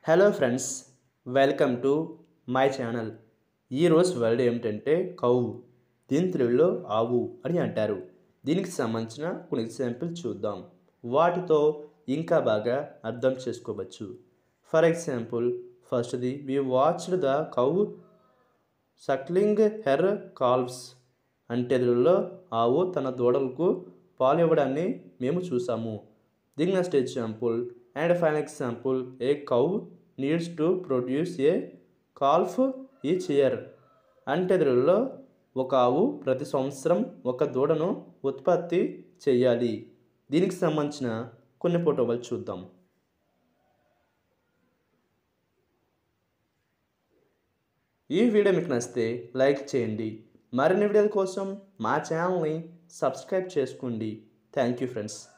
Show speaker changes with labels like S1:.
S1: hello friends welcome to my channel ఈరోజు word ఏమిటంటే cow దీని తెలుగులో ఆవు అని అంటారు దీనికి సంబంధించిన కొన్ని ఎగ్జాంపుల్ చూద్దాం వాటితో ఇంకా బాగా అర్థం చేసుకోవచ్చు ఫర్ ఎగ్జాంపుల్ ఫస్ట్ది we watched the cow suckling her calves అంటే తెలుగులో ఆవు తన దూడలకు పాలు ఇవ్వడాన్ని మేము చూసాము దీని next example and fine example a cow needs to produce a calf each year అంటే తెలుగులో ఒక ఆవు ప్రతి సంవత్సరం ఒక దూడను ఉత్పత్తి చేయాలి దీనికి సంబంధించిన కొన్ని ఫోటోలు చూద్దాం ఈ వీడియో మీకు నచ్చితే లైక్ చేయండి మరిన్ని వీడియోల కోసం మా ఛానల్ని సబ్స్క్రైబ్ చేసుకోండి థ్యాంక్ యూ ఫ్రెండ్స్